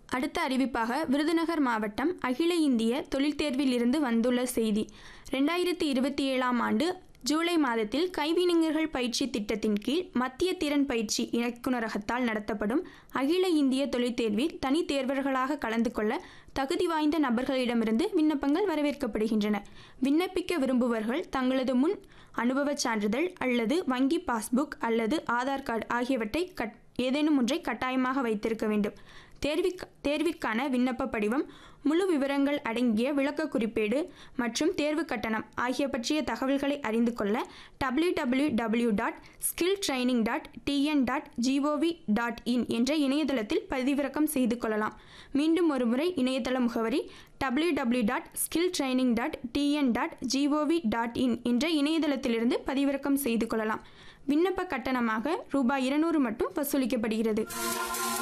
அடுத்த அறிவிப்பாக விருதுநகர் மாவட்டம் அகில இந்திய தொழில் தேர்வில் இருந்து வந்துள்ள செய்தி ரெண்டாயிரத்தி இருபத்தி ஏழாம் ஆண்டு ஜூலை மாதத்தில் கைவினைஞர்கள் பயிற்சி திட்டத்தின் கீழ் மத்திய திறன் பயிற்சி இயக்குநரகத்தால் நடத்தப்படும் அகில இந்திய தொழில் தேர்வில் தனி தேர்வர்களாக கலந்து கொள்ள தகுதி வாய்ந்த நபர்களிடமிருந்து விண்ணப்பங்கள் வரவேற்கப்படுகின்றன விண்ணப்பிக்க விரும்புவர்கள் தங்களது முன் அனுபவச் சான்றிதழ் அல்லது வங்கி பாஸ்புக் அல்லது ஆதார் கார்டு ஆகியவற்றை கட் ஏதேனும் ஒன்றை கட்டாயமாக வைத்திருக்க வேண்டும் தேர்விக் தேர்விற்கான விண்ணப்ப படிவம் முழு விவரங்கள் அடங்கிய விளக்க குறிப்பேடு மற்றும் தேர்வு கட்டணம் ஆகிய பற்றிய தகவல்களை அறிந்து கொள்ள W W W dot skill training dot TN dot gov dot in என்ற இணையதளத்தில் பதிவிறக்கம் செய்து கொள்ளலாம் மீண்டும் ஒருமுறை இணையதள முகவரி W W dot skill training dot TN dot gov dot in என்ற இணையதளத்திலிருந்து பதிவிறக்கம் செய்து கொள்ளலாம் விண்ணப்ப கட்டணமாக ரூபாய் இருநூறு மட்டும் வசூலிக்கப்படுகிறது